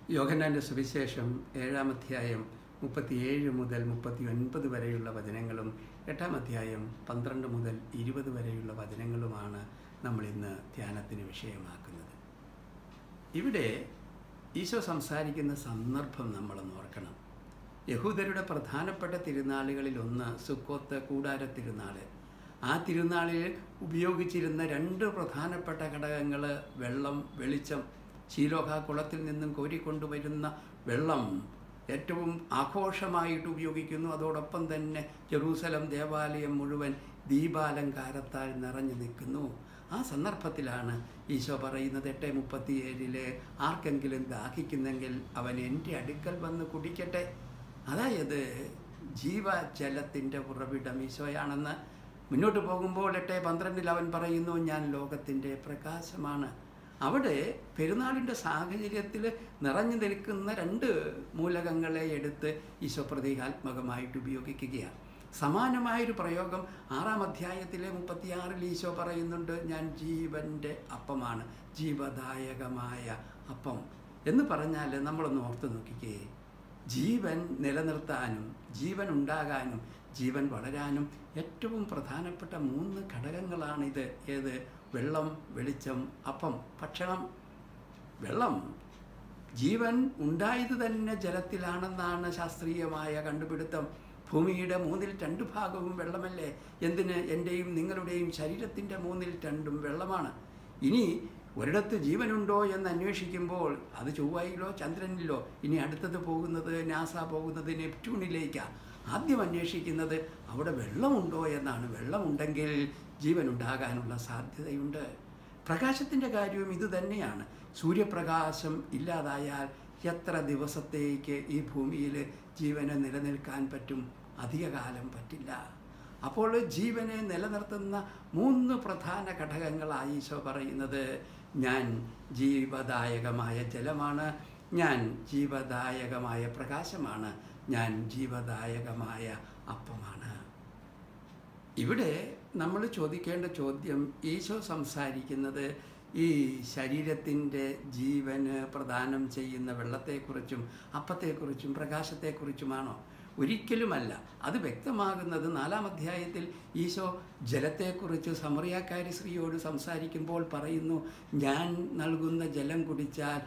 യോഹന്നാൻ്റെ സുവിശേഷം ഏഴാം അധ്യായം മുപ്പത്തിയേഴ് മുതൽ മുപ്പത്തി ഒൻപത് വരെയുള്ള വചനങ്ങളും എട്ടാം അധ്യായം പന്ത്രണ്ട് മുതൽ ഇരുപത് വരെയുള്ള വചനങ്ങളുമാണ് നമ്മൾ ഇന്ന് ധ്യാനത്തിന് വിഷയമാക്കുന്നത് ഇവിടെ ഈശോ സംസാരിക്കുന്ന സന്ദർഭം നമ്മളൊന്ന് ഓർക്കണം യഹൂദരുടെ പ്രധാനപ്പെട്ട തിരുനാളുകളിൽ ഒന്ന് സുക്കോത്ത് കൂടാര തിരുനാൾ ആ തിരുനാളിൽ ഉപയോഗിച്ചിരുന്ന രണ്ട് പ്രധാനപ്പെട്ട ഘടകങ്ങൾ വെള്ളം വെളിച്ചം ശീലോഹ കുളത്തിൽ നിന്നും കോരിക്കൊണ്ടുവരുന്ന വെള്ളം ഏറ്റവും ആഘോഷമായിട്ട് ഉപയോഗിക്കുന്നു അതോടൊപ്പം തന്നെ ജെറൂസലം ദേവാലയം മുഴുവൻ ദീപാലങ്കാരത്താൽ നിറഞ്ഞു നിൽക്കുന്നു ആ സന്ദർഭത്തിലാണ് ഈശോ പറയുന്നത് എട്ട് മുപ്പത്തിയേഴില് ആർക്കെങ്കിലും ദാഹിക്കുന്നെങ്കിൽ അവൻ എൻ്റെ അടുക്കൽ വന്ന് കുടിക്കട്ടെ അതായത് ജീവജലത്തിൻ്റെ ഉറവിടം ഈശോയാണെന്ന് മുന്നോട്ട് പോകുമ്പോൾ എട്ട് പന്ത്രണ്ടിൽ അവൻ പറയുന്നു ഞാൻ ലോകത്തിൻ്റെ പ്രകാശമാണ് അവിടെ പെരുന്നാളിൻ്റെ സാഹചര്യത്തിൽ നിറഞ്ഞു നിൽക്കുന്ന രണ്ട് മൂലകങ്ങളെ എടുത്ത് ഈശോ പ്രതീകാത്മകമായിട്ട് ഉപയോഗിക്കുകയാണ് സമാനമായൊരു പ്രയോഗം ആറാം അധ്യായത്തിലെ മുപ്പത്തിയാറിൽ ഈശോ പറയുന്നുണ്ട് ഞാൻ ജീവൻ്റെ അപ്പമാണ് ജീവദായകമായ അപ്പം എന്ന് പറഞ്ഞാൽ നമ്മളൊന്ന് ഓർത്ത് നോക്കിക്കേ ജീവൻ നിലനിർത്താനും ജീവൻ ഉണ്ടാകാനും ജീവൻ വളരാനും ഏറ്റവും പ്രധാനപ്പെട്ട മൂന്ന് ഘടകങ്ങളാണിത് ഏത് വെള്ളം വെളിച്ചം അപ്പം ഭക്ഷണം വെള്ളം ജീവൻ ഉണ്ടായത് തന്നെ ജലത്തിലാണെന്നാണ് ശാസ്ത്രീയമായ കണ്ടുപിടുത്തം ഭൂമിയുടെ മൂന്നിൽ രണ്ട് ഭാഗവും വെള്ളമല്ലേ എന്തിന് എൻ്റെയും നിങ്ങളുടെയും ശരീരത്തിൻ്റെ മൂന്നിൽ രണ്ടും വെള്ളമാണ് ഇനി ഒരിടത്ത് ജീവനുണ്ടോ എന്ന് അന്വേഷിക്കുമ്പോൾ അത് ചൊവ്വയിലോ ചന്ദ്രനിലോ ഇനി അടുത്തത് പോകുന്നത് നാസ പോകുന്നത് നെപ്റ്റ്യൂണിലേക്കാണ് ആദ്യം അന്വേഷിക്കുന്നത് അവിടെ വെള്ളമുണ്ടോ എന്നാണ് വെള്ളമുണ്ടെങ്കിൽ ജീവൻ ഉണ്ടാകാനുള്ള സാധ്യതയുണ്ട് പ്രകാശത്തിൻ്റെ കാര്യവും ഇത് തന്നെയാണ് സൂര്യപ്രകാശം ഇല്ലാതായാൽ എത്ര ദിവസത്തേക്ക് ഈ ഭൂമിയിൽ ജീവന് നിലനിൽക്കാൻ പറ്റും അധികകാലം പറ്റില്ല അപ്പോൾ ജീവനെ നിലനിർത്തുന്ന മൂന്ന് പ്രധാന ഘടകങ്ങളായി ഈശോ പറയുന്നത് ഞാൻ ജീവദായകമായ ജലമാണ് ഞാൻ ജീവദായകമായ പ്രകാശമാണ് ഞാൻ ജീവദായകമായ അപ്പമാണ് ഇവിടെ നമ്മൾ ചോദിക്കേണ്ട ചോദ്യം ഈശോ സംസാരിക്കുന്നത് ഈ ശരീരത്തിൻ്റെ ജീവന് പ്രദാനം ചെയ്യുന്ന വെള്ളത്തെക്കുറിച്ചും അപ്പത്തെക്കുറിച്ചും പ്രകാശത്തെക്കുറിച്ചുമാണോ ഒരിക്കലുമല്ല അത് വ്യക്തമാകുന്നത് നാലാം അധ്യായത്തിൽ ഈശോ ജലത്തെക്കുറിച്ച് സമറിയാക്കാരി സ്ത്രീയോട് സംസാരിക്കുമ്പോൾ പറയുന്നു ഞാൻ നൽകുന്ന ജലം കുടിച്ചാൽ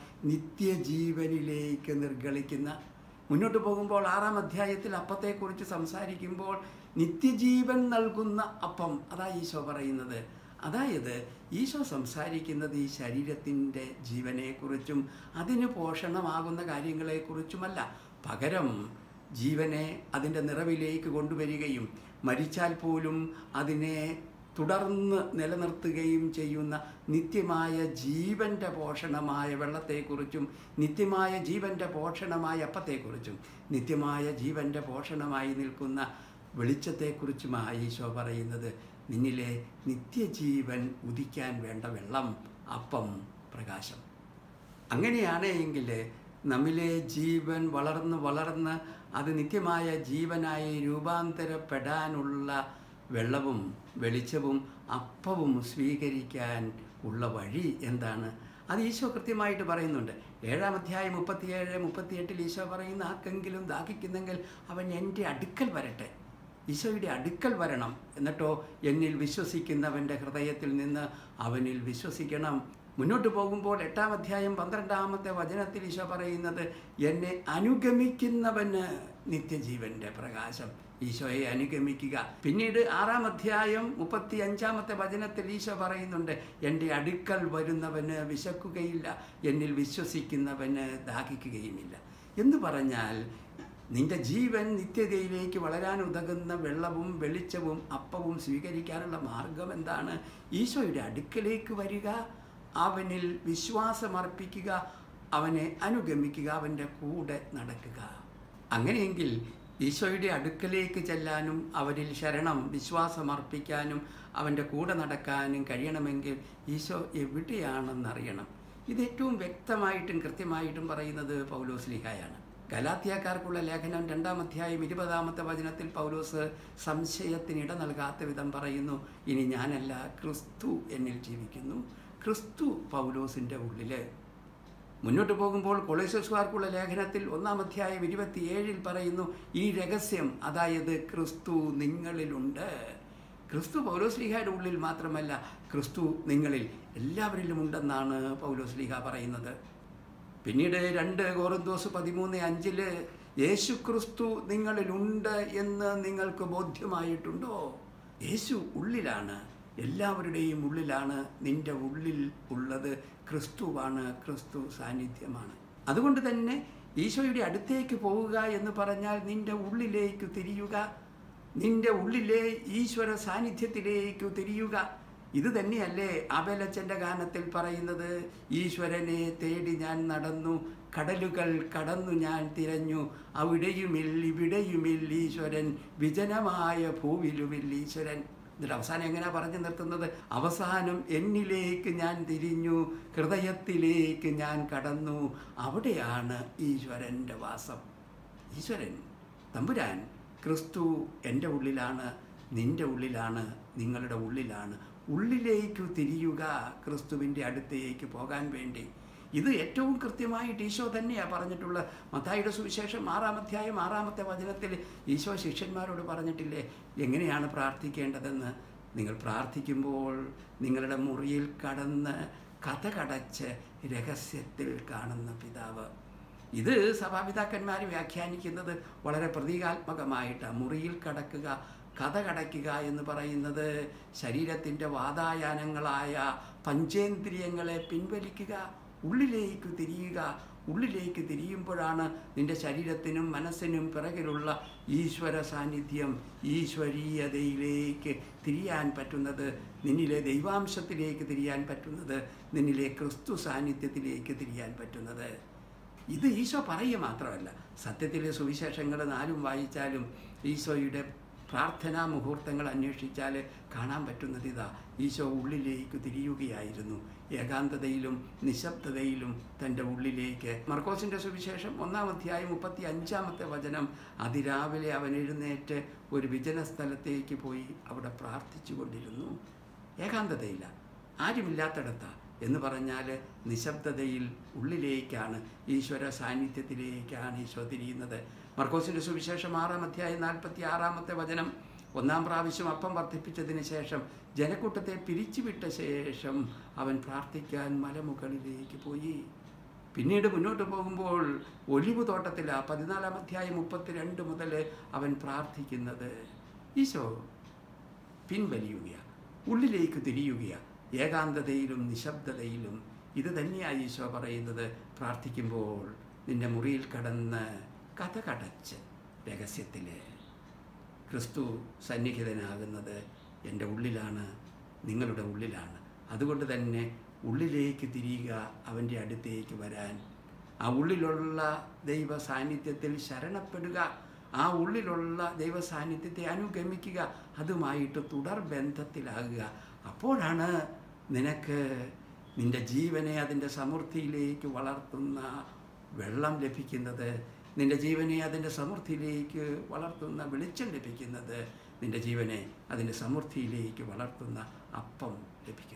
നിത്യജീവനിലേക്ക് നിർഗളിക്കുന്ന മുന്നോട്ട് പോകുമ്പോൾ ആറാം അധ്യായത്തിൽ അപ്പത്തെക്കുറിച്ച് സംസാരിക്കുമ്പോൾ നിത്യജീവൻ നൽകുന്ന അപ്പം അതാ ഈശോ പറയുന്നത് അതായത് ഈശോ സംസാരിക്കുന്നത് ഈ ശരീരത്തിൻ്റെ ജീവനെക്കുറിച്ചും അതിന് പോഷണമാകുന്ന കാര്യങ്ങളെക്കുറിച്ചുമല്ല പകരം ജീവനെ അതിൻ്റെ നിറവിലേക്ക് കൊണ്ടുവരികയും മരിച്ചാൽ പോലും അതിനെ തുടർന്ന് നിലനിർത്തുകയും ചെയ്യുന്ന നിത്യമായ ജീവൻ്റെ പോഷണമായ വെള്ളത്തെക്കുറിച്ചും നിത്യമായ ജീവൻ്റെ പോഷണമായ അപ്പത്തെക്കുറിച്ചും നിത്യമായ ജീവൻ്റെ പോഷണമായി നിൽക്കുന്ന വെളിച്ചത്തെക്കുറിച്ചുമായി ഈശോ പറയുന്നത് നിന്നിലെ നിത്യജീവൻ ഉദിക്കാൻ വേണ്ട വെള്ളം അപ്പം പ്രകാശം അങ്ങനെയാണ് എങ്കിൽ നമ്മിലെ ജീവൻ വളർന്ന് വളർന്ന് അത് നിത്യമായ ജീവനായി രൂപാന്തരപ്പെടാനുള്ള വെള്ളവും വെളിച്ചവും അപ്പവും സ്വീകരിക്കാൻ ഉള്ള വഴി എന്താണ് അത് ഈശോ കൃത്യമായിട്ട് പറയുന്നുണ്ട് ഏഴാം അധ്യായം മുപ്പത്തിയേഴ് മുപ്പത്തിയെട്ടിൽ ഈശോ പറയുന്ന ആർക്കെങ്കിലും ദാഹിക്കുന്നെങ്കിൽ അവൻ എൻ്റെ അടുക്കൽ വരട്ടെ ഈശോയുടെ അടുക്കൽ വരണം എന്നിട്ടോ എന്നിൽ വിശ്വസിക്കുന്നവൻ്റെ ഹൃദയത്തിൽ നിന്ന് അവനിൽ വിശ്വസിക്കണം മുന്നോട്ട് പോകുമ്പോൾ എട്ടാം അധ്യായം പന്ത്രണ്ടാമത്തെ വചനത്തിൽ ഈശോ പറയുന്നത് എന്നെ അനുഗമിക്കുന്നവന് നിത്യജീവൻ്റെ പ്രകാശം ഈശോയെ അനുഗമിക്കുക പിന്നീട് ആറാം അധ്യായം മുപ്പത്തി അഞ്ചാമത്തെ വചനത്തിൽ ഈശോ പറയുന്നുണ്ട് എൻ്റെ അടുക്കൽ വരുന്നവന് വിശക്കുകയില്ല എന്നിൽ വിശ്വസിക്കുന്നവന് ദാഹിക്കുകയുമില്ല എന്ന് പറഞ്ഞാൽ നിന്റെ ജീവൻ നിത്യതയിലേക്ക് വളരാൻ ഉതകുന്ന വെള്ളവും വെളിച്ചവും അപ്പവും സ്വീകരിക്കാനുള്ള മാർഗം എന്താണ് ഈശോയുടെ അടുക്കലേക്ക് വരിക അവനിൽ വിശ്വാസമർപ്പിക്കുക അവനെ അനുഗമിക്കുക അവൻ്റെ കൂടെ നടക്കുക അങ്ങനെയെങ്കിൽ ഈശോയുടെ അടുക്കലേക്ക് ചെല്ലാനും അവരിൽ ശരണം വിശ്വാസമർപ്പിക്കാനും അവൻ്റെ കൂടെ നടക്കാനും കഴിയണമെങ്കിൽ ഈശോ എവിടെയാണെന്നറിയണം ഇത് ഏറ്റവും വ്യക്തമായിട്ടും കൃത്യമായിട്ടും പറയുന്നത് പൗലോസ് ലിഹായാണ് ഗലാത്തിയക്കാർക്കുള്ള ലേഖനം രണ്ടാം അധ്യായം ഇരുപതാമത്തെ വചനത്തിൽ പൗലോസ് സംശയത്തിന് ഇട നൽകാത്ത വിധം പറയുന്നു ഇനി ഞാനല്ല ക്രിസ്തു എന്നിൽ ജീവിക്കുന്നു ക്രിസ്തു പൗലോസിൻ്റെ ഉള്ളിൽ മുന്നോട്ട് പോകുമ്പോൾ കൊളേസസ്കാർക്കുള്ള ലേഖനത്തിൽ ഒന്നാം അധ്യായം ഇരുപത്തിയേഴിൽ പറയുന്നു ഈ രഹസ്യം അതായത് ക്രിസ്തു നിങ്ങളിലുണ്ട് ക്രിസ്തു പൗലോസ്ലിഹയുടെ ഉള്ളിൽ മാത്രമല്ല ക്രിസ്തു നിങ്ങളിൽ എല്ലാവരിലും ഉണ്ടെന്നാണ് പൗലോസ്ലിഹ പറയുന്നത് പിന്നീട് രണ്ട് കോറിന്തോസ് പതിമൂന്ന് അഞ്ചില് യേശു ക്രിസ്തു നിങ്ങളിലുണ്ട് എന്ന് നിങ്ങൾക്ക് ബോധ്യമായിട്ടുണ്ടോ യേശു ഉള്ളിലാണ് എല്ലാവരുടെയും ഉള്ളിലാണ് നിന്റെ ഉള്ളിൽ ഉള്ളത് ക്രിസ്തുവാണ് ക്രിസ്തു സാന്നിധ്യമാണ് അതുകൊണ്ട് തന്നെ ഈശോയുടെ അടുത്തേക്ക് പോവുക എന്ന് പറഞ്ഞാൽ നിന്റെ ഉള്ളിലേക്ക് തിരിയുക നിന്റെ ഉള്ളിലെ ഈശ്വര സാന്നിധ്യത്തിലേക്ക് തിരിയുക ഇത് തന്നെയല്ലേ അബലച്ചൻ്റെ ഗാനത്തിൽ പറയുന്നത് ഈശ്വരനെ തേടി ഞാൻ നടന്നു കടലുകൾ കടന്നു ഞാൻ തിരഞ്ഞു അവിടെയുമിൽ ഇവിടെയുമിൽ ഈശ്വരൻ വിജനമായ ഭൂവിലുമിൽ ഈശ്വരൻ എന്നിട്ട് അവസാനം എങ്ങനെയാ പറഞ്ഞു നിർത്തുന്നത് അവസാനം എന്നിലേക്ക് ഞാൻ തിരിഞ്ഞു ഹൃദയത്തിലേക്ക് ഞാൻ കടന്നു അവിടെയാണ് ഈശ്വരൻ്റെ വാസം ഈശ്വരൻ തമ്പുരാൻ ക്രിസ്തു എൻ്റെ ഉള്ളിലാണ് നിൻ്റെ ഉള്ളിലാണ് നിങ്ങളുടെ ഉള്ളിലാണ് ഉള്ളിലേക്ക് തിരിയുക ക്രിസ്തുവിൻ്റെ അടുത്തേക്ക് പോകാൻ വേണ്ടി ഇത് ഏറ്റവും കൃത്യമായിട്ട് ഈശോ തന്നെയാണ് പറഞ്ഞിട്ടുള്ളത് മത്തായിയുടെ സുവിശേഷം ആറാം അധ്യായം ആറാമത്തെ വചനത്തിൽ ഈശോ ശിഷ്യന്മാരോട് പറഞ്ഞിട്ടില്ലേ എങ്ങനെയാണ് പ്രാർത്ഥിക്കേണ്ടതെന്ന് നിങ്ങൾ പ്രാർത്ഥിക്കുമ്പോൾ നിങ്ങളുടെ മുറിയിൽ കടന്ന് കഥ കടച്ച് രഹസ്യത്തിൽ കാണുന്ന പിതാവ് ഇത് സഭാപിതാക്കന്മാർ വ്യാഖ്യാനിക്കുന്നത് വളരെ പ്രതീകാത്മകമായിട്ടാണ് മുറിയിൽ കടക്കുക കഥ കടയ്ക്കുക എന്ന് പറയുന്നത് ശരീരത്തിൻ്റെ വാതായാനങ്ങളായ പഞ്ചേന്ദ്രിയങ്ങളെ പിൻവലിക്കുക ഉള്ളിലേക്ക് തിരിയുക ഉള്ളിലേക്ക് തിരിയുമ്പോഴാണ് നിന്റെ ശരീരത്തിനും മനസ്സിനും പിറകിലുള്ള ഈശ്വര സാന്നിധ്യം ഈശ്വരീയതയിലേക്ക് തിരിയാൻ പറ്റുന്നത് നിന്നിലെ ദൈവാംശത്തിലേക്ക് തിരിയാൻ പറ്റുന്നത് നിന്നിലെ ക്രിസ്തു സാന്നിധ്യത്തിലേക്ക് തിരിയാൻ പറ്റുന്നത് ഇത് ഈശോ പറയുക മാത്രമല്ല സത്യത്തിലെ സുവിശേഷങ്ങൾ നാലും വായിച്ചാലും ഈശോയുടെ പ്രാർത്ഥനാ മുഹൂർത്തങ്ങൾ അന്വേഷിച്ചാൽ കാണാൻ പറ്റുന്നത് ഇതാ ഈശോ ഉള്ളിലേക്ക് തിരിയുകയായിരുന്നു ഏകാന്തതയിലും നിശബ്ദതയിലും തൻ്റെ ഉള്ളിലേക്ക് മർക്കോസിൻ്റെ സുവിശേഷം ഒന്നാം അധ്യായം മുപ്പത്തി അഞ്ചാമത്തെ വചനം അതിരാവിലെ അവൻ എഴുന്നേറ്റ് ഒരു വിജന സ്ഥലത്തേക്ക് പോയി അവിടെ പ്രാർത്ഥിച്ചു കൊണ്ടിരുന്നു ഏകാന്തതയില്ല ആരുമില്ലാത്തടത്താണ് എന്ന് പറഞ്ഞാൽ നിശബ്ദതയിൽ ഉള്ളിലേക്കാണ് ഈശ്വര സാന്നിധ്യത്തിലേക്കാണ് ഈശോ തിരിയുന്നത് മർക്കോസിൻ്റെ സുവിശേഷം ആറാം അധ്യായം നാൽപ്പത്തി ആറാമത്തെ വചനം ഒന്നാം പ്രാവശ്യം അപ്പം വർദ്ധിപ്പിച്ചതിന് ശേഷം ജനക്കൂട്ടത്തെ പിരിച്ചുവിട്ട ശേഷം അവൻ പ്രാർത്ഥിക്കാൻ മലമുകളിലേക്ക് പോയി പിന്നീട് മുന്നോട്ട് പോകുമ്പോൾ ഒലിവ് തോട്ടത്തില പതിനാലാം അധ്യായം മുപ്പത്തിരണ്ട് മുതൽ അവൻ പ്രാർത്ഥിക്കുന്നത് ഈശോ പിൻവലിയുകയാണ് ഉള്ളിലേക്ക് തിരിയുകയാണ് ഏകാന്തതയിലും നിശബ്ദതയിലും ഇത് തന്നെയാണ് ഈശോ പറയുന്നത് പ്രാർത്ഥിക്കുമ്പോൾ നിന്റെ മുറിയിൽ കടന്ന് കഥ കടച്ച് രഹസ്യത്തിൽ ക്രിസ്തു സന്നിഹിതനാകുന്നത് എൻ്റെ ഉള്ളിലാണ് നിങ്ങളുടെ ഉള്ളിലാണ് അതുകൊണ്ട് തന്നെ ഉള്ളിലേക്ക് തിരിയുക അവൻ്റെ അടുത്തേക്ക് വരാൻ ആ ഉള്ളിലുള്ള ദൈവ സാന്നിധ്യത്തിൽ ശരണപ്പെടുക ആ ഉള്ളിലുള്ള ദൈവ സാന്നിധ്യത്തെ അനുഗമിക്കുക അതുമായിട്ട് തുടർ ബന്ധത്തിലാകുക അപ്പോഴാണ് നിനക്ക് നിന്റെ ജീവനെ അതിൻ്റെ സമൃദ്ധിയിലേക്ക് വളർത്തുന്ന വെള്ളം ലഭിക്കുന്നത് നിന്റെ ജീവനെ അതിൻ്റെ സമൃദ്ധിയിലേക്ക് വളർത്തുന്ന വെളിച്ചം ലഭിക്കുന്നത് നിന്റെ ജീവനെ അതിൻ്റെ സമൃദ്ധിയിലേക്ക് വളർത്തുന്ന അപ്പം ലഭിക്കുന്നത്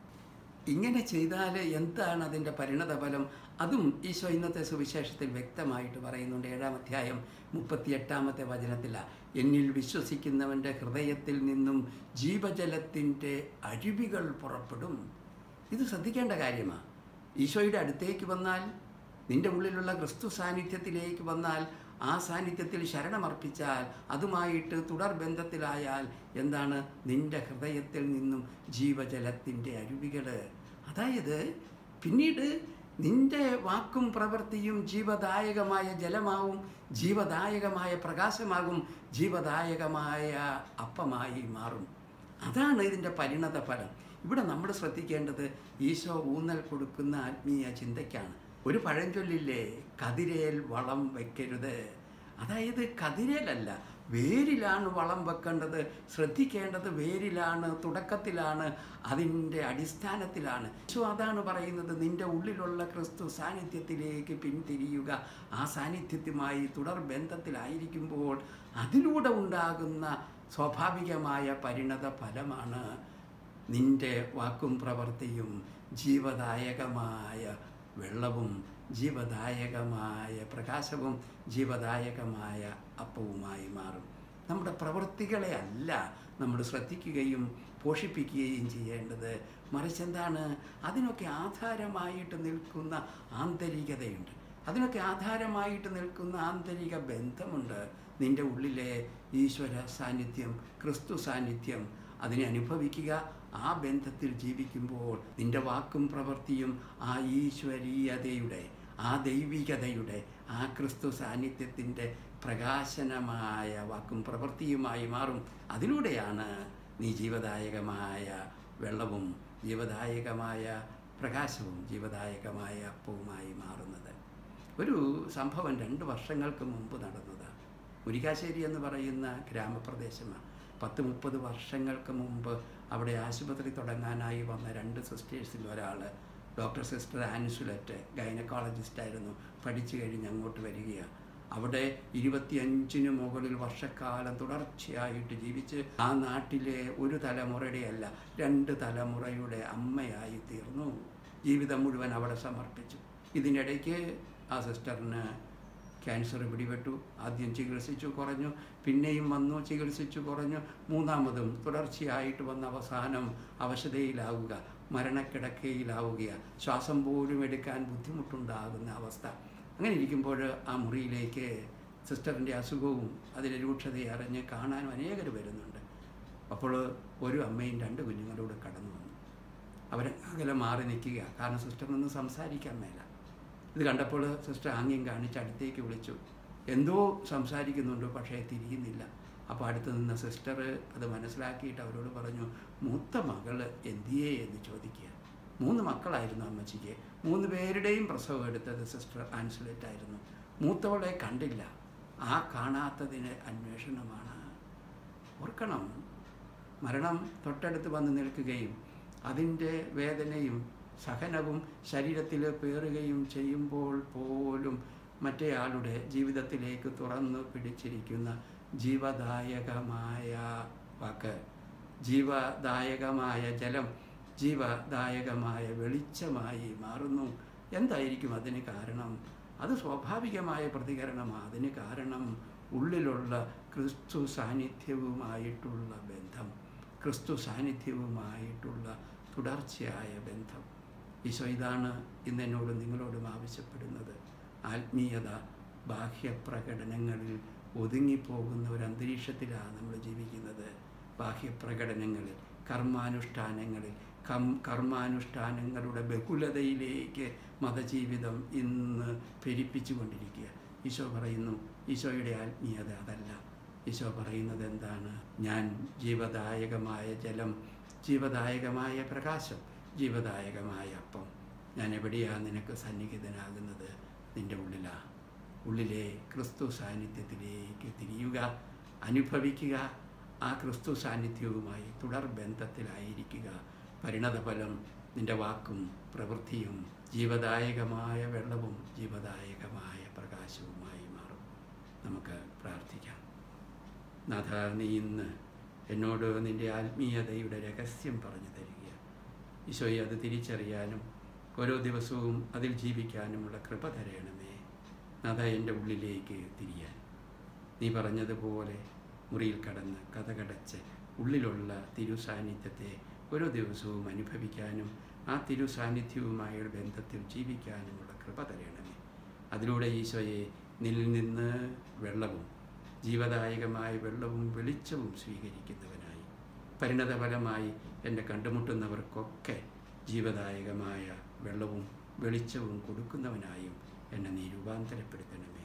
ഇങ്ങനെ ചെയ്താൽ എന്താണ് അതിൻ്റെ പരിണതഫലം അതും ഈശോ ഇന്നത്തെ സുവിശേഷത്തിൽ വ്യക്തമായിട്ട് പറയുന്നുണ്ട് ഏഴാം അധ്യായം മുപ്പത്തിയെട്ടാമത്തെ വചനത്തിലാണ് എന്നിൽ വിശ്വസിക്കുന്നവൻ്റെ ഹൃദയത്തിൽ നിന്നും ജീവജലത്തിൻ്റെ അരുവികൾ പുറപ്പെടും ഇത് ശ്രദ്ധിക്കേണ്ട കാര്യമാണ് ഈശോയുടെ അടുത്തേക്ക് വന്നാൽ നിന്റെ ഉള്ളിലുള്ള ക്രിസ്തു സാന്നിധ്യത്തിലേക്ക് വന്നാൽ ആ സാന്നിധ്യത്തിൽ ശരണമർപ്പിച്ചാൽ അതുമായിട്ട് തുടർ ബന്ധത്തിലായാൽ എന്താണ് നിന്റെ ഹൃദയത്തിൽ നിന്നും ജീവജലത്തിൻ്റെ അരുവികൾ അതായത് പിന്നീട് നിന്റെ വാക്കും പ്രവൃത്തിയും ജീവദായകമായ ജലമാവും ജീവദായകമായ പ്രകാശമാകും ജീവദായകമായ അപ്പമായി മാറും അതാണ് ഇതിൻ്റെ പരിണത ഫലം ഇവിടെ നമ്മൾ ശ്രദ്ധിക്കേണ്ടത് ഈശോ ഊന്നൽ കൊടുക്കുന്ന ആത്മീയ ചിന്തയ്ക്കാണ് ഒരു പഴഞ്ചൊല്ലില്ലേ കതിരേൽ വളം വെക്കരുത് അതായത് കതിരേലല്ല വേരിലാണ് വളം വെക്കേണ്ടത് ശ്രദ്ധിക്കേണ്ടത് വേരിലാണ് തുടക്കത്തിലാണ് അതിൻ്റെ അടിസ്ഥാനത്തിലാണ് സോ അതാണ് പറയുന്നത് നിന്റെ ഉള്ളിലുള്ള ക്രിസ്തു സാന്നിധ്യത്തിലേക്ക് പിന്തിരിയുക ആ സാന്നിധ്യത്തുമായി തുടർ ബന്ധത്തിലായിരിക്കുമ്പോൾ അതിലൂടെ ഉണ്ടാകുന്ന സ്വാഭാവികമായ പരിണത ഫലമാണ് നിന്റെ വാക്കും പ്രവൃത്തിയും ജീവദായകമായ വെള്ളവും ജീവദായകമായ പ്രകാശവും ജീവദായകമായ അപ്പവുമായി മാറും നമ്മുടെ പ്രവൃത്തികളെ അല്ല നമ്മൾ ശ്രദ്ധിക്കുകയും പോഷിപ്പിക്കുകയും ചെയ്യേണ്ടത് മറിച്ച് എന്താണ് അതിനൊക്കെ ആധാരമായിട്ട് നിൽക്കുന്ന ആന്തരികതയുണ്ട് അതിനൊക്കെ ആധാരമായിട്ട് നിൽക്കുന്ന ആന്തരിക ബന്ധമുണ്ട് നിന്റെ ഉള്ളിലെ ഈശ്വര സാന്നിധ്യം ക്രിസ്തു സാന്നിധ്യം അതിനെ അനുഭവിക്കുക ആ ബന്ധത്തിൽ ജീവിക്കുമ്പോൾ നിന്റെ വാക്കും പ്രവൃത്തിയും ആ ഈശ്വരീയതയുടെ ആ ദൈവികതയുടെ ആ ക്രിസ്തു സാന്നിധ്യത്തിൻ്റെ പ്രകാശനമായ വാക്കും പ്രവൃത്തിയുമായി മാറും അതിലൂടെയാണ് നീ ജീവദായകമായ വെള്ളവും ജീവദായകമായ പ്രകാശവും ജീവദായകമായ അപ്പവുമായി മാറുന്നത് ഒരു സംഭവം രണ്ട് വർഷങ്ങൾക്ക് മുമ്പ് നടന്നതാണ് മുരിക്കാശ്ശേരി എന്ന് പറയുന്ന ഗ്രാമപ്രദേശമാണ് പത്ത് മുപ്പത് വർഷങ്ങൾക്ക് മുമ്പ് അവിടെ ആശുപത്രി തുടങ്ങാനായി വന്ന രണ്ട് സിസ്റ്റേഴ്സിൽ ഒരാൾ ഡോക്ടർ സിസ്റ്റർ ആൻസുലറ്റ് ഗൈനക്കോളജിസ്റ്റായിരുന്നു പഠിച്ചു കഴിഞ്ഞ് അങ്ങോട്ട് വരികയാണ് അവിടെ ഇരുപത്തിയഞ്ചിന് മുകളിൽ വർഷക്കാലം തുടർച്ചയായിട്ട് ജീവിച്ച് ആ നാട്ടിലെ ഒരു തലമുറയുടെ അല്ല രണ്ട് തലമുറയുടെ അമ്മയായി തീർന്നു ജീവിതം മുഴുവൻ അവിടെ സമർപ്പിച്ചു ഇതിനിടയ്ക്ക് ആ സിസ്റ്ററിന് ക്യാൻസർ പിടിപെട്ടു ആദ്യം ചികിത്സിച്ചു കുറഞ്ഞു പിന്നെയും വന്നു ചികിത്സിച്ചു കുറഞ്ഞു മൂന്നാമതും തുടർച്ചയായിട്ട് വന്ന അവസാനം അവശതയിലാവുക മരണക്കിടക്കയിലാവുകയാണ് ശ്വാസം പോലും എടുക്കാൻ ബുദ്ധിമുട്ടുണ്ടാകുന്ന അവസ്ഥ അങ്ങനെ ഇരിക്കുമ്പോൾ ആ മുറിയിലേക്ക് സിസ്റ്ററിൻ്റെ അസുഖവും അതിൻ്റെ രൂക്ഷതയെ അറിഞ്ഞ് കാണാനും അനേകർ വരുന്നുണ്ട് അപ്പോൾ ഒരു അമ്മയും രണ്ട് കുഞ്ഞുങ്ങളോട് കടന്നു വന്നു അവർ അകലെ മാറി നിൽക്കുക കാരണം സിസ്റ്ററിനൊന്നും സംസാരിക്കാൻ മേല ഇത് കണ്ടപ്പോൾ സിസ്റ്റർ ആംഗ്യം കാണിച്ച് അടുത്തേക്ക് വിളിച്ചു എന്തോ സംസാരിക്കുന്നുണ്ട് പക്ഷേ തിരിയുന്നില്ല അപ്പോൾ അടുത്ത് നിന്ന സിസ്റ്റർ അത് മനസ്സിലാക്കിയിട്ട് അവരോട് പറഞ്ഞു മൂത്ത മകൾ എന്തിയേ എന്ന് ചോദിക്കുക മൂന്ന് മക്കളായിരുന്നു അമ്മച്ചിക്ക് മൂന്ന് പേരുടെയും പ്രസവം എടുത്തത് സിസ്റ്റർ ആൻസുലേറ്റ് ആയിരുന്നു മൂത്തവളെ കണ്ടില്ല ആ കാണാത്തതിന് അന്വേഷണമാണ് ഓർക്കണം മരണം തൊട്ടടുത്ത് വന്ന് നിൽക്കുകയും അതിൻ്റെ വേദനയും സഹനവും ശരീരത്തിൽ പേറുകയും ചെയ്യുമ്പോൾ പോലും മറ്റേയാളുടെ ജീവിതത്തിലേക്ക് തുറന്നു പിടിച്ചിരിക്കുന്ന ജീവദായകമായ വാക്ക് ജീവദായകമായ ജലം ജീവദായകമായ വെളിച്ചമായി മാറുന്നു എന്തായിരിക്കും അതിന് കാരണം അത് സ്വാഭാവികമായ പ്രതികരണമാണ് അതിന് കാരണം ഉള്ളിലുള്ള ക്രിസ്തു സാന്നിധ്യവുമായിട്ടുള്ള ബന്ധം ക്രിസ്തു സാന്നിധ്യവുമായിട്ടുള്ള തുടർച്ചയായ ബന്ധം ഈശോ ഇതാണ് ഇന്ന് എന്നോടും നിങ്ങളോടും ആവശ്യപ്പെടുന്നത് ആത്മീയത ബാഹ്യപ്രകടനങ്ങളിൽ ഒതുങ്ങിപ്പോകുന്ന ഒരു അന്തരീക്ഷത്തിലാണ് നമ്മൾ ജീവിക്കുന്നത് ബാഹ്യപ്രകടനങ്ങളിൽ കർമാനുഷ്ഠാനങ്ങളിൽ കം കർമാനുഷ്ഠാനങ്ങളുടെ ബഹുലതയിലേക്ക് മതജീവിതം ഇന്ന് പെരിപ്പിച്ചു കൊണ്ടിരിക്കുക ഈശോ പറയുന്നു ഈശോയുടെ ആത്മീയത അതല്ല ഈശോ പറയുന്നത് എന്താണ് ഞാൻ ജീവദായകമായ ജലം ജീവദായകമായ പ്രകാശം ജീവദായകമായ അപ്പം ഞാൻ എവിടെയാണ് നിനക്ക് സന്നിഹിതനാകുന്നത് നിൻ്റെ ഉള്ളിലാ ഉള്ളിലെ ക്രിസ്തു സാന്നിധ്യത്തിലേക്ക് തിരിയുക അനുഭവിക്കുക ആ ക്രിസ്തു സാന്നിധ്യവുമായി തുടർ ബന്ധത്തിലായിരിക്കുക പരിണതഫലം നിൻ്റെ വാക്കും പ്രവൃത്തിയും ജീവദായകമായ വെള്ളവും ജീവദായകമായ പ്രകാശവുമായി മാറും നമുക്ക് പ്രാർത്ഥിക്കാം നാഥ നീ ഇന്ന് എന്നോട് നിൻ്റെ ആത്മീയതയുടെ രഹസ്യം പറഞ്ഞു തരിക ഈശോയെ അത് തിരിച്ചറിയാനും ഓരോ ദിവസവും അതിൽ ജീവിക്കാനുമുള്ള കൃപ തരയണമേ നാഥ എൻ്റെ ഉള്ളിലേക്ക് തിരിയാൻ നീ പറഞ്ഞതുപോലെ മുറിയിൽ കടന്ന് കഥകടച്ച് ഉള്ളിലുള്ള തിരുസാന്നിധ്യത്തെ ഓരോ ദിവസവും അനുഭവിക്കാനും ആ തിരുസാന്നിധ്യവുമായ ബന്ധത്തിൽ ജീവിക്കാനുമുള്ള കൃപ തരയണമേ അതിലൂടെ ഈശോയെ നിൽ നിന്ന് വെള്ളവും ജീവദായകമായ വെള്ളവും വെളിച്ചവും സ്വീകരിക്കുന്നവനായി പരിണതഫലമായി എന്നെ കണ്ടുമുട്ടുന്നവർക്കൊക്കെ ജീവദായകമായ വെള്ളവും വെളിച്ചവും കൊടുക്കുന്നവനായും എന്നെ നീ രൂപാന്തരപ്പെടുത്തണമേ